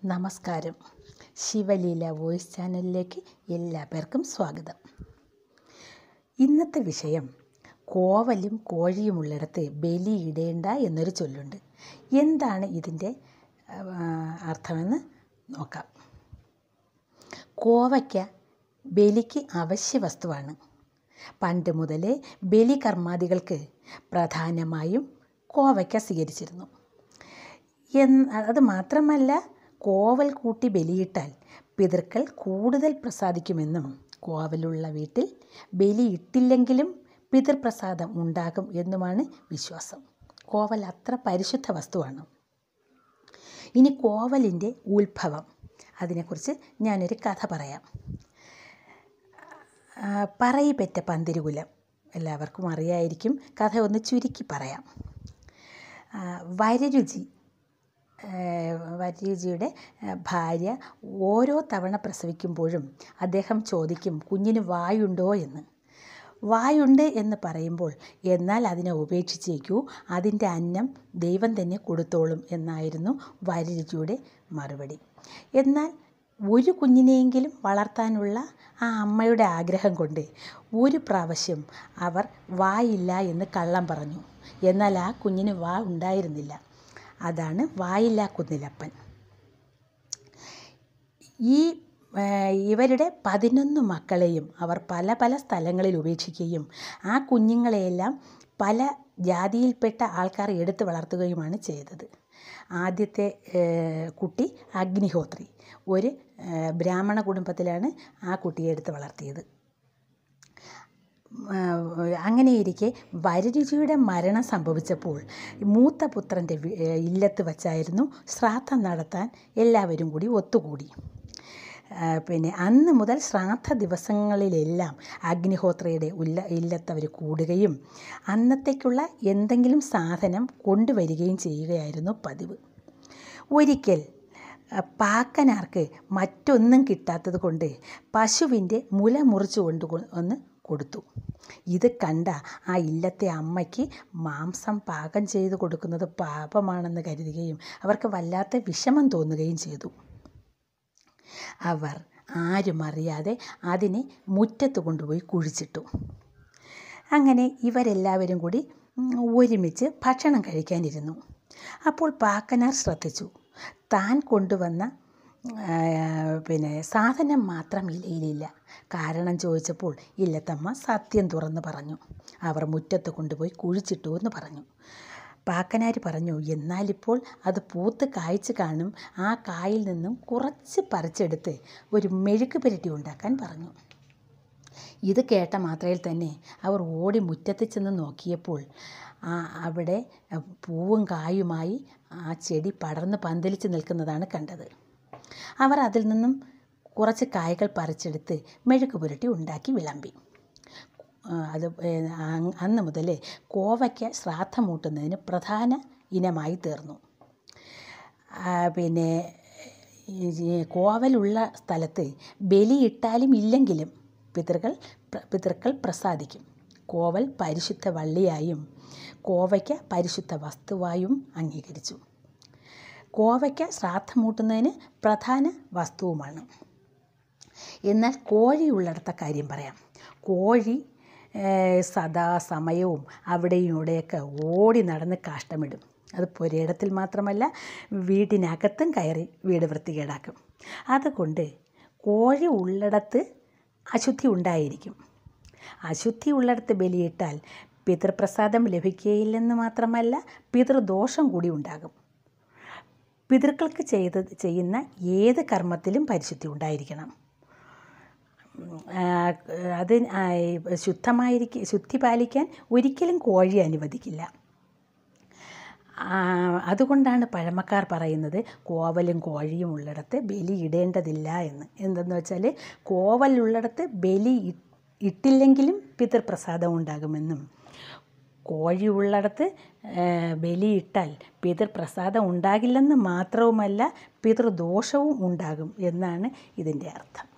നമസ്കാരം ശിവലീല വോയിസ് ചാനലിലേക്ക് എല്ലാ പേർക്കും സ്വാഗതം ഇന്നത്തെ വിഷയം കോവലും കോഴിയുമുള്ളിടത്ത് ബലിയിടേണ്ട എന്നൊരു ചൊല്ലുണ്ട് എന്താണ് ഇതിൻ്റെ അർത്ഥമെന്ന് നോക്കാം കോവയ്ക്ക ബലിക്ക് അവശ്യ വസ്തുവാണ് പണ്ട് മുതലേ ബലികർമാദികൾക്ക് പ്രധാനമായും കോവയ്ക്ക സ്വീകരിച്ചിരുന്നു എന്ന് അത് മാത്രമല്ല കോവൽ കൂട്ടി ബലിയിട്ടാൽ പിതൃക്കൾ കൂടുതൽ പ്രസാദിക്കുമെന്നും കോവലുള്ള വീട്ടിൽ ബലിയിട്ടില്ലെങ്കിലും പിതൃപ്രസാദം ഉണ്ടാകും എന്നുമാണ് വിശ്വാസം കോവൽ അത്ര പരിശുദ്ധ വസ്തുവാണ് ഇനി കോവലിൻ്റെ ഉത്ഭവം അതിനെക്കുറിച്ച് ഞാനൊരു കഥ പറയാം പറയിപ്പെറ്റ പന്തിരുകുലം എല്ലാവർക്കും അറിയായിരിക്കും കഥ ഒന്ന് ചുരുക്കി പറയാം വരരുചി വരരുചിയുടെ ഭാര്യ ഓരോ തവണ പ്രസവിക്കുമ്പോഴും അദ്ദേഹം ചോദിക്കും കുഞ്ഞിന് വായുണ്ടോ എന്ന് വായുണ്ട് എന്ന് പറയുമ്പോൾ എന്നാൽ അതിനെ ഉപേക്ഷിച്ചേക്കൂ അതിൻ്റെ അന്നം ദൈവം തന്നെ കൊടുത്തോളും എന്നായിരുന്നു വരരുചിയുടെ മറുപടി എന്നാൽ ഒരു കുഞ്ഞിനെയെങ്കിലും വളർത്താനുള്ള ആ അമ്മയുടെ ആഗ്രഹം കൊണ്ട് ഒരു പ്രാവശ്യം അവർ വായില്ല എന്ന് കള്ളം പറഞ്ഞു എന്നാൽ ആ കുഞ്ഞിന് വാ ഉണ്ടായിരുന്നില്ല അതാണ് വായില്ലാ കുന്നിലപ്പൻ ഈ ഇവരുടെ പതിനൊന്ന് മക്കളെയും അവർ പല പല സ്ഥലങ്ങളിൽ ഉപേക്ഷിക്കുകയും ആ കുഞ്ഞുങ്ങളെയെല്ലാം പല ജാതിയിൽപ്പെട്ട ആൾക്കാർ എടുത്ത് വളർത്തുകയുമാണ് ചെയ്തത് ആദ്യത്തെ കുട്ടി അഗ്നിഹോത്രി ഒരു ബ്രാഹ്മണ കുടുംബത്തിലാണ് ആ കുട്ടിയെ എടുത്ത് വളർത്തിയത് അങ്ങനെയിരിക്കെ വരരുചിയുടെ മരണം സംഭവിച്ചപ്പോൾ മൂത്ത പുത്രൻ്റെ ഇല്ലത്ത് വച്ചായിരുന്നു ശ്രാദ്ധം നടത്താൻ എല്ലാവരും കൂടി ഒത്തുകൂടി പിന്നെ അന്ന് മുതൽ ശ്രാദ്ധ ദിവസങ്ങളിലെല്ലാം അഗ്നിഹോത്രയുടെ ഉല്ല ഇല്ലത്തവർ കൂടുകയും അന്നത്തേക്കുള്ള എന്തെങ്കിലും സാധനം കൊണ്ടുവരികയും ചെയ്യുകയായിരുന്നു പതിവ് ഒരിക്കൽ പാക്കനാർക്ക് മറ്റൊന്നും കിട്ടാത്തത് കൊണ്ട് പശുവിൻ്റെ മുല മുറിച്ചു കൊണ്ട് ഒന്ന് കൊടുത്തു ഇത് കണ്ട ആ ഇല്ലത്തെ അമ്മയ്ക്ക് മാംസം പാകം ചെയ്ത് കൊടുക്കുന്നത് പാപമാണെന്ന് കരുതുകയും അവർക്ക് വല്ലാത്ത വിഷമം തോന്നുകയും ചെയ്തു അവർ ആരും അറിയാതെ അതിനെ മുറ്റത്ത് കൊണ്ടുപോയി കുഴിച്ചിട്ടു അങ്ങനെ ഇവരെല്ലാവരും കൂടി ഒരുമിച്ച് ഭക്ഷണം കഴിക്കാനിരുന്നു അപ്പോൾ പാക്കനാർ ശ്രദ്ധിച്ചു താൻ കൊണ്ടുവന്ന പിന്നെ സാധനം മാത്രം ഇലയിലില്ല കാരണം ചോദിച്ചപ്പോൾ ഇല്ലത്തമ്മ സത്യം തുറന്ന് പറഞ്ഞു അവർ മുറ്റത്ത് കൊണ്ടുപോയി കുഴിച്ചിട്ടു എന്ന് പറഞ്ഞു പാക്കനാർ പറഞ്ഞു എന്നാലിപ്പോൾ അത് പൂത്ത് കായ്ച്ച് കാണും ആ കായിൽ നിന്നും കുറച്ച് പറിച്ചെടുത്ത് ഒരു മെഴുക്ക് പുരട്ടി ഉണ്ടാക്കാൻ പറഞ്ഞു ഇത് കേട്ട മാത്രയിൽ തന്നെ അവർ ഓടി മുറ്റത്ത് ചെന്ന് നോക്കിയപ്പോൾ അവിടെ പൂവും കായുമായി ആ ചെടി പടർന്ന് പന്തലിച്ച് നിൽക്കുന്നതാണ് കണ്ടത് അവർ അതിൽ നിന്നും കുറച്ച് കായകൾ പറിച്ചെടുത്ത് മെഴുക്ക് പുരട്ടി ഉണ്ടാക്കി വിളമ്പി അത് അന്ന് മുതൽ കോവയ്ക്ക ശ്രാദ്ധമൂട്ടുന്നതിന് പ്രധാന ഇനമായി തീർന്നു പിന്നെ കോവലുള്ള സ്ഥലത്ത് ബലിയിട്ടാലും ഇല്ലെങ്കിലും പിതൃകൾ പിതൃക്കൾ പ്രസാദിക്കും കോവൽ പരിശുദ്ധ വള്ളിയായും കോവയ്ക്ക പരിശുദ്ധ വസ്തുവായും അംഗീകരിച്ചു കോവയ്ക്ക ശ്രാദ്ധമൂട്ടുന്നതിന് പ്രധാന വസ്തുവുമാണ് എന്നാൽ കോഴി ഉള്ളിടത്ത കാര്യം പറയാം കോഴി സദാസമയവും അവിടെയും ഇവിടെയൊക്കെ ഓടി നടന്ന് കാഷ്ടമിടും അത് പുരയിടത്തിൽ മാത്രമല്ല വീട്ടിനകത്തും കയറി വീട് വൃത്തികേടാക്കും അതുകൊണ്ട് കോഴി ഉള്ളിടത്ത് അശുദ്ധി ഉണ്ടായിരിക്കും അശുദ്ധി ഉള്ളിടത്ത് ബലിയിട്ടാൽ പിതൃപ്രസാദം ലഭിക്കുകയില്ലെന്ന് മാത്രമല്ല പിതൃദോഷം കൂടി ഉണ്ടാകും പിതൃക്കൾക്ക് ചെയ്ത് ചെയ്യുന്ന ഏത് കർമ്മത്തിലും പരിശുദ്ധി ഉണ്ടായിരിക്കണം അത് ശുദ്ധമായിരിക്കും ശുദ്ധി പാലിക്കാൻ ഒരിക്കലും കോഴി അനുവദിക്കില്ല അതുകൊണ്ടാണ് പഴമക്കാർ പറയുന്നത് കോവലും കോഴിയും ഉള്ളിടത്ത് ബലി ഇടേണ്ടതില്ല എന്ന് എന്തെന്ന് വെച്ചാൽ കോവലുള്ളിടത്ത് ബലി ഇട്ടില്ലെങ്കിലും പിതൃപ്രസാദം ഉണ്ടാകുമെന്നും കോഴി ഉള്ളിടത്ത് ബലിയിട്ടാൽ പിതൃപ്രസാദം ഉണ്ടാകില്ലെന്ന് മാത്രവുമല്ല പിതൃദോഷവും ഉണ്ടാകും എന്നാണ് ഇതിൻ്റെ അർത്ഥം